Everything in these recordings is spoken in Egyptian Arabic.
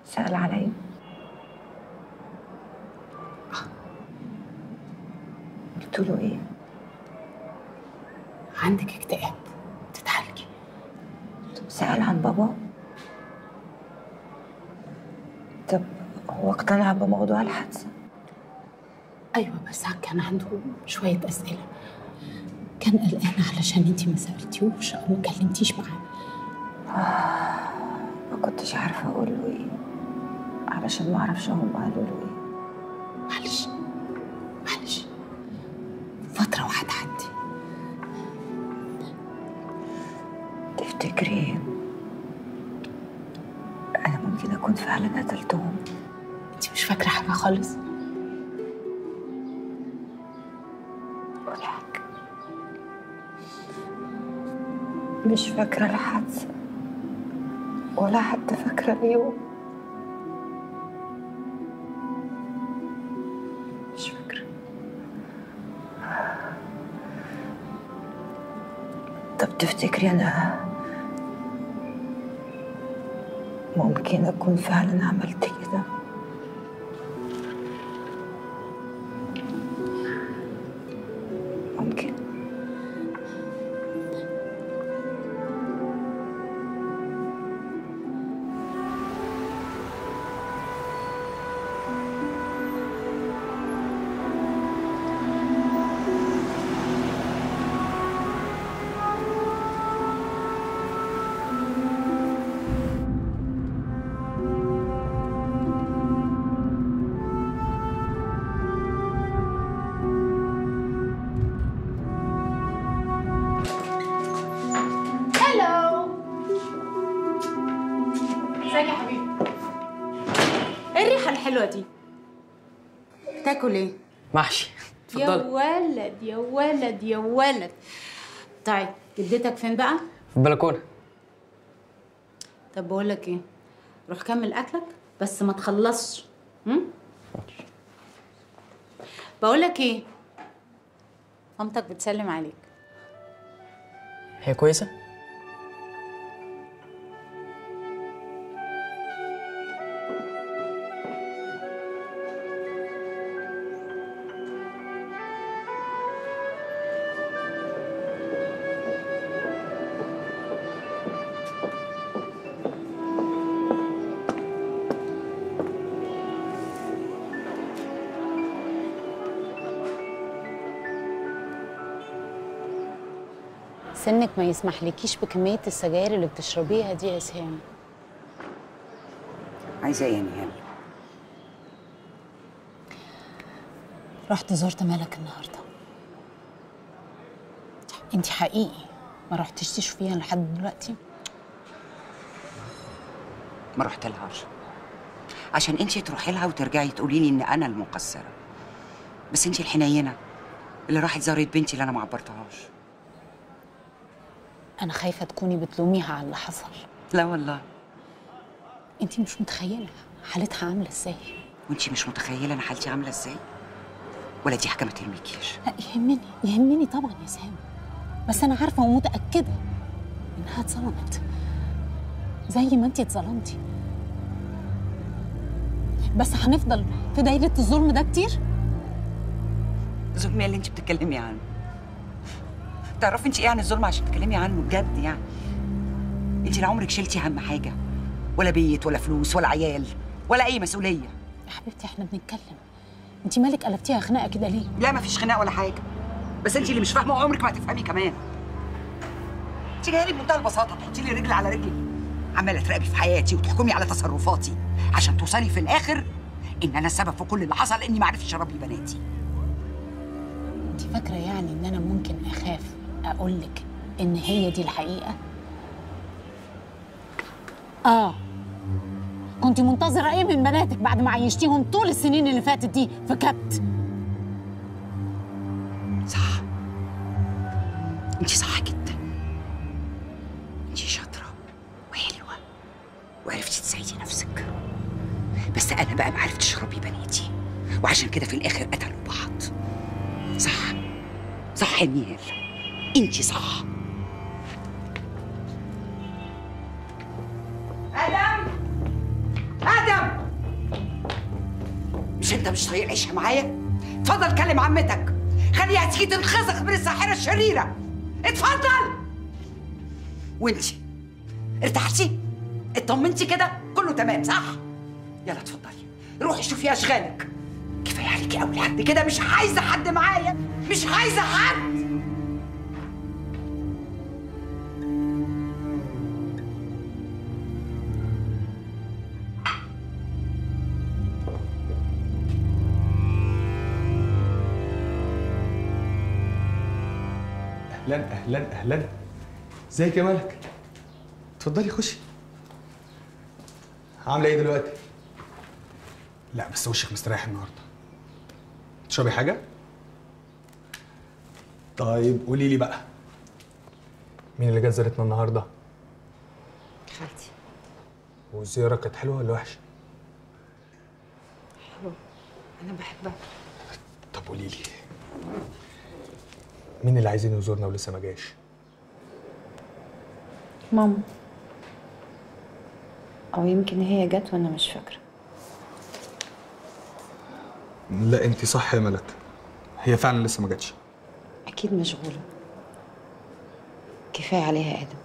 سأل علي قلت له ايه عندك اكتئاب تتعالجي سأل عن بابا طب هو اقتنع بموضوع الحادثة ايوه بس كان عنده شويه اسئله كان قلقان علشان انتي ما سالتيهوش او ما كلمتيش معاه ما كنتش عارفة أقول له إيه علشان ما أعرفش هم قالوا له إيه معلش معلش فتره وهتعدي تفتكري أنا ممكن أكون فعلا قتلتهم انتي مش فاكره حاجه خالص ولا حاجة مش فاكرة الحادثة ولا حتى فاكرة اليوم مش فاكرة طب تفتكري أنا ممكن أكون فعلا عملت كده ممكن هلو ازيك يا حبيبي ايه الريحه الحلوه دي بتاكل ايه محشي يا اتفضلي ولد يا ولد يا ولد طيب جدتك فين بقى في البلكونه طب بقول لك ايه روح كمل اكلك بس ما تخلصش هم؟ بقول لك ايه مامتك بتسلم عليك هي كويسه سنك ما يسمحلكيش بكميه السجاير اللي بتشربيها دي يا سهام عايزه ايه يا نهال رحت زرت ملك النهارده انت حقيقي ما رحتيش تشوفيها لحد دلوقتي ما رحت لهاش عشان انت تروحي لها وترجعي تقولي لي ان انا المقصره بس انت الحنينه اللي راحت زارت بنتي اللي انا ما عبرتهاش انا خايفه تكوني بتلوميها على اللي حصل لا والله انت مش متخيله حالتها عامله ازاي وانت مش متخيله انا حالتي عامله ازاي ولا دي حاجه ما تهمكيش لا يهمني يهمني طبعا يا سام بس انا عارفه ومتاكده انها اتظلمت زي ما انت اتظلمتي بس هنفضل في دايره الظلم ده كتير ظلم إيه اللي انت بتتكلمي عنه تعرفي انت ايه عن الظلم عشان تتكلمي عنه بجد يعني انت لا عمرك شلتي هم حاجه ولا بيت ولا فلوس ولا عيال ولا اي مسؤوليه يا حبيبتي احنا بنتكلم انت مالك قلبتيها خناقه كده ليه لا مفيش خناق ولا حاجه بس انت اللي مش فاهمه وعمرك ما هتفهمي كمان انت جايه لي بمنتهى البساطه تحطي لي رجل على رجلي عماله تراقبي في حياتي وتحكمي على تصرفاتي عشان توصلي في الاخر ان انا السبب في كل اللي حصل اني ما عرفتش اربي بناتي انت فاكره يعني ان انا ممكن اخاف اقول لك ان هي دي الحقيقه اه كنت منتظره ايه من بناتك بعد ما عيشتيهم طول السنين اللي فاتت دي في كبت صح انت صح جدا انت شاطره وحلوه وعرفتي تساعدي نفسك بس انا بقى ما عرفتش اربي بناتي وعشان كده في الاخر قتلوا بعض صح صح يا نيل انت صح ادم ادم مش انت مش طايق عيشها معايا اتفضل كلم عمتك خليها تيجي تنخزق من الساحره الشريره اتفضل وانتي ارتحتي اطمنتي كده كله تمام صح يلا اتفضلي روحي شوفي اشغالك كفايه عليكي قوي لحد كده مش عايزه حد معايا مش عايزه حد اهلا اهلا اهلا ازيك يا ملك اتفضلي خشي عامله ايه دلوقتي لا بس وشك مستريح النهارده تشربي حاجه طيب قولي لي بقى مين اللي جت زارتنا النهارده خالتي والزياره كانت حلوه ولا وحشه حلو انا بحبها طب قولي لي مين اللي عايزين يزورنا ولسه ما جاش ماما او يمكن هي جت وانا مش فاكره لا انت صح يا ملك هي فعلا لسه ما جاتش اكيد مشغوله كفايه عليها ادم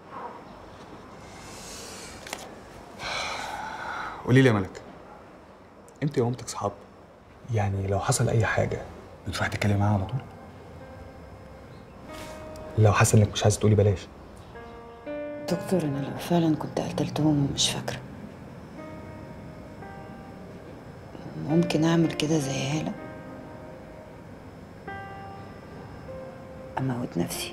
قولي لي يا ملك انت ومامتك صحاب يعني لو حصل اي حاجه بتروحي تتكلمي معاها على طول لو حاسه انك مش عايزه تقولي بلاش دكتور انا لو فعلا كنت قتلتهم مش فاكره ممكن اعمل كده زي هاله اموت نفسي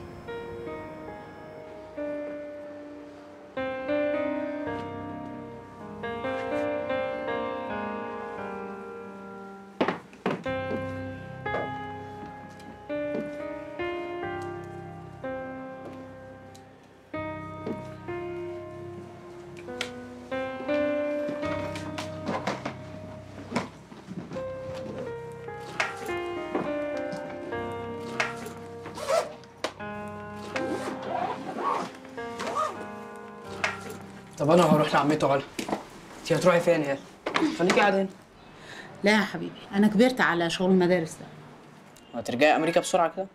طب انا هروح لعمته علا انت هتروحي فين يا خليكي قاعده هنا لا يا حبيبي انا كبرت على شغل المدارس ده وهترجعي امريكا بسرعه كده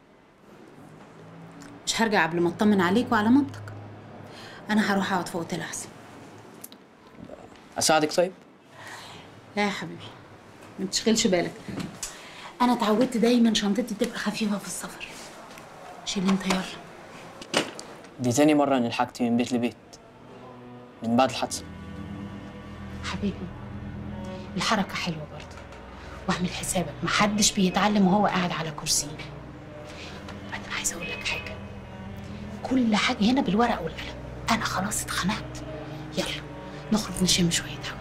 مش هرجع قبل ما اطمن عليك وعلى مامتك انا هروح اقعد في اوتيل احسن اساعدك طيب لا يا حبيبي ما تشغلش بالك انا اتعودت دايما شنطتي تبقى خفيفه في السفر شيل انت يلا دي تاني مره نلحقتي من بيت لبيت من بعد الحادثه حبيبي الحركه حلوه برضه واعمل حسابك محدش بيتعلم وهو قاعد على كرسي وبعدين عايزه اقول لك حاجه كل حاجه هنا بالورق والقلم انا خلاص اتخنقت يلا نخرج نشم شويه هوا